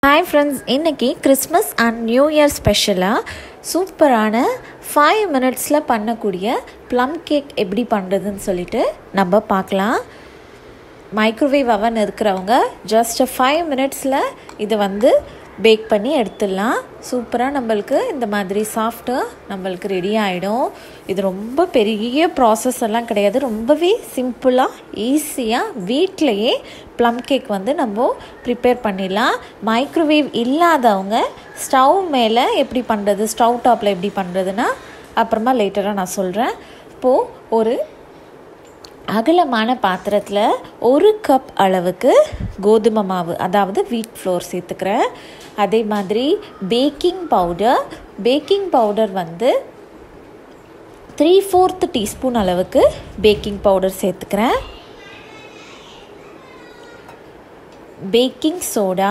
hi friends இன்றைக்கி Christmas and new year ஸ்பெஷலாக சூப்பரான ஃபைவ் மினிட்ஸில் பண்ணக்கூடிய ப்ளம் கேக் எப்படி பண்ணுறதுன்னு சொல்லிட்டு நம்ம பார்க்கலாம் மைக்ரோவேவ் அவன் இருக்கிறவங்க ஜஸ்ட் ஃபைவ் மினிட்ஸில் இதை வந்து பேக் பண்ணி எடுத்துடலாம் சூப்பராக நம்மளுக்கு இந்த மாதிரி சாஃப்டாக நம்மளுக்கு ரெடி ஆகிடும் இது ரொம்ப பெரிய ப்ராசஸ் எல்லாம் கிடையாது ரொம்பவே சிம்பிளாக ஈஸியாக வீட்டிலையே ப்ளம் கேக் வந்து நம்ம ப்ரிப்பேர் பண்ணிடலாம் மைக்ரோவேவ் இல்லாதவங்க ஸ்டவ் மேலே எப்படி பண்ணுறது ஸ்டவ் டாப்பில் எப்படி பண்ணுறதுன்னா அப்புறமா லேட்டராக நான் சொல்கிறேன் இப்போது ஒரு அகலமான பாத்திரத்தில் ஒரு கப் அளவுக்கு கோதுமை மாவு அதாவது வீட் ஃப்ளோர் சேர்த்துக்கிறேன் அதே மாதிரி பேக்கிங் பவுடர் பேக்கிங் பவுடர் வந்து த்ரீ ஃபோர்த் டீஸ்பூன் அளவுக்கு பேக்கிங் பவுடர் சேர்த்துக்கிறேன் பேக்கிங் சோடா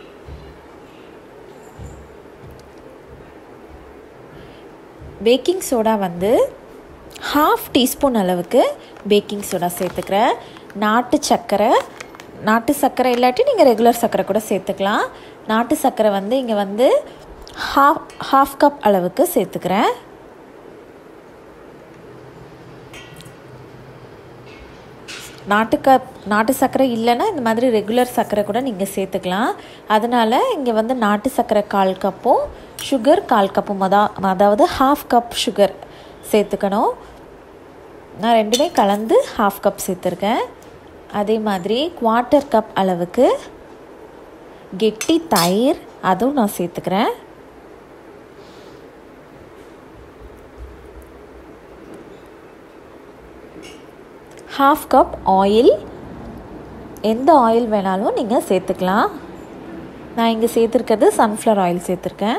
பேக்கிங் சோடா வந்து ஹாஃப் டீஸ்பூன் அளவுக்கு பேக்கிங் சோடா சேர்த்துக்கிறேன் நாட்டு சர்க்கரை நாட்டு சர்க்கரை இல்லாட்டி நீங்கள் ரெகுலர் சர்க்கரை கூட சேர்த்துக்கலாம் நாட்டு சர்க்கரை வந்து இங்கே வந்து ஹாஃப் ஹாஃப் கப் அளவுக்கு சேர்த்துக்கிறேன் நாட்டு கப் நாட்டு சர்க்கரை இல்லைன்னா இந்த மாதிரி ரெகுலர் சர்க்கரை கூட நீங்கள் சேர்த்துக்கலாம் அதனால் இங்கே வந்து நாட்டு சர்க்கரை கால் கப்பும் சுகர் கால் கப்பும் அதா அதாவது ஹாஃப் கப் சுகர் சேர்த்துக்கணும் நான் ரெண்டுமே கலந்து ஹாஃப் கப் சேர்த்துருக்கேன் அதே மாதிரி குவார்ட்டர் கப் அளவுக்கு கெட்டி தயிர் அதுவும் நான் சேர்த்துக்கிறேன் ஹாஃப் கப் ஆயில் எந்த ஆயில் வேணாலும் நீங்கள் சேர்த்துக்கலாம் நான் இங்கே சேர்த்துருக்கிறது சன்ஃப்ளவர் ஆயில் சேர்த்துருக்கேன்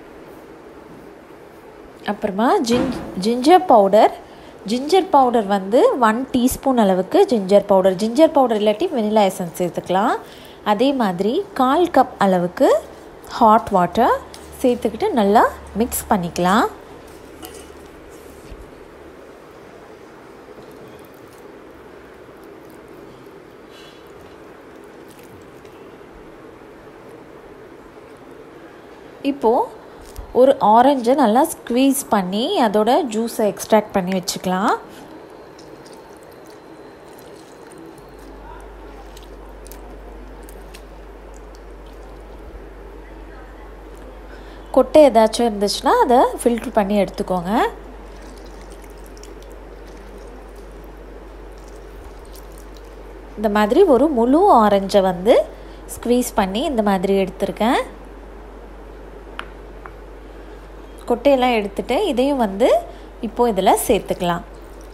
அப்புறமா ஜின் ஜிஞ்சர் பவுடர் ஜிஞ்சர் பவுடர் வந்து ஒன் டீஸ்பூன் அளவுக்கு ஜிஞ்சர் பவுடர் ஜிஞ்சர் பவுடர் இல்லாட்டி வெனிலா எசன்ஸ் சேர்த்துக்கலாம் அதே மாதிரி கால் கப் அளவுக்கு ஹாட் வாட்டர் சேர்த்துக்கிட்டு நல்லா மிக்ஸ் பண்ணிக்கலாம் இப்போது ஒரு ஆரஞ்சை நல்லா ஸ்க்வீஸ் பண்ணி அதோட ஜூஸை எக்ஸ்ட்ராக்ட் பண்ணி வச்சுக்கலாம் கொட்டை ஏதாச்சும் இருந்துச்சுன்னா அதை ஃபில்ட்ரு பண்ணி எடுத்துக்கோங்க இந்த மாதிரி ஒரு முழு ஆரஞ்சை வந்து ஸ்க்வீஸ் பண்ணி இந்த மாதிரி எடுத்திருக்கேன் கொட்டையெல்லாம் எடுத்துகிட்டு இதையும் வந்து இப்போது இதில் சேர்த்துக்கலாம்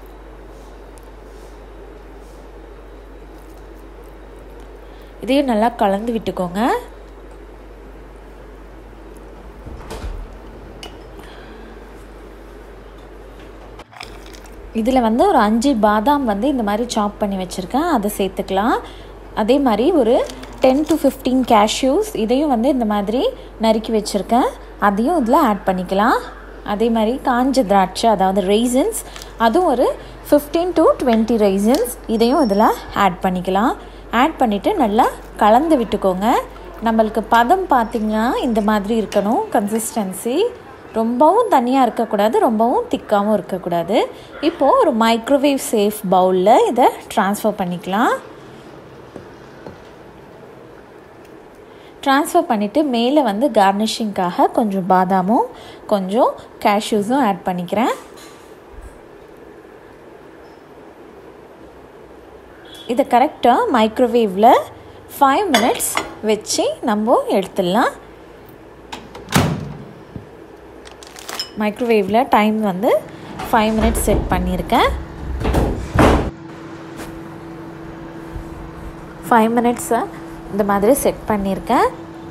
இதையும் நல்லா கலந்து விட்டுக்கோங்க இதில் வந்து ஒரு அஞ்சு பாதாம் வந்து இந்த மாதிரி சாப் பண்ணி வச்சுருக்கேன் அதை சேர்த்துக்கலாம் அதே மாதிரி ஒரு டென் டு ஃபிஃப்டீன் கேஷ்யூஸ் இதையும் வந்து இந்த மாதிரி நறுக்கி வச்சுருக்கேன் அதையும் இதில் ஆட் பண்ணிக்கலாம் அதே மாதிரி காஞ்ச திராட்சை அதாவது ரெய்சன்ஸ் அதுவும் ஒரு ஃபிஃப்டீன் டு டுவெண்ட்டி ரெய்சன்ஸ் இதையும் இதில் ஆட் பண்ணிக்கலாம் ஆட் பண்ணிவிட்டு நல்லா கலந்து விட்டுக்கோங்க நம்மளுக்கு பதம் பார்த்திங்கன்னா இந்த மாதிரி இருக்கணும் கன்சிஸ்டன்சி ரொம்பவும் தனியாக இருக்கக்கூடாது ரொம்பவும் திக்காகவும் இருக்கக்கூடாது இப்போது ஒரு மைக்ரோவேவ் சேஃப் பவுலில் இதை ட்ரான்ஸ்ஃபர் பண்ணிக்கலாம் ட்ரான்ஸ்ஃபர் பண்ணிவிட்டு மேலே வந்து கார்னிஷிங்காக கொஞ்சம் பாதாமும் கொஞ்சம் கேஷ்யூஸும் ஆட் பண்ணிக்கிறேன் இதை கரெக்டாக மைக்ரோவேவில் ஃபைவ் மினிட்ஸ் வச்சு நம்ம எடுத்துடலாம் மைக்ரோவேவில் டைம் வந்து ஃபைவ் மினிட்ஸ் செட் பண்ணியிருக்கேன் ஃபைவ் மினிட்ஸை இந்த மாதிரி செட் பண்ணியிருக்கேன்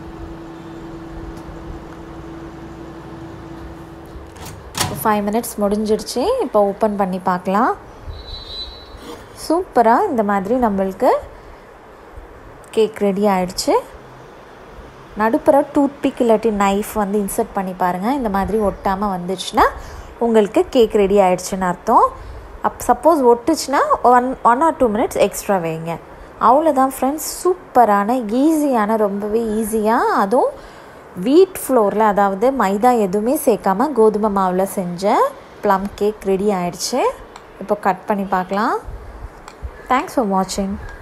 ஃபைவ் மினிட்ஸ் முடிஞ்சிடுச்சு இப்போ ஓப்பன் பண்ணி பார்க்கலாம் சூப்பராக இந்த மாதிரி நம்மளுக்கு கேக் ரெடி ஆயிடுச்சு நடுப்புற டூத்பிக் இல்லாட்டி நைஃப் வந்து இன்சர்ட் பண்ணி பாருங்கள் இந்த மாதிரி ஒட்டாமல் வந்துச்சுன்னா உங்களுக்கு கேக் ரெடி ஆயிடுச்சுன்னு அர்த்தம் அப் சப்போஸ் ஒட்டுச்சுன்னா one one or two minutes extra வைங்க அவ்வளோதான் ஃப்ரெண்ட்ஸ் சூப்பரான ஈஸியான ரொம்பவே ஈஸியாக அதுவும் வீட் ஃப்ளோரில் அதாவது மைதா எதுவுமே சேர்க்காம கோதுமை மாவில் செஞ்ச ப்ளம் கேக் ரெடி ஆயிடுச்சு இப்போ கட் பண்ணி பார்க்கலாம் தேங்க்ஸ் ஃபார் வாட்சிங்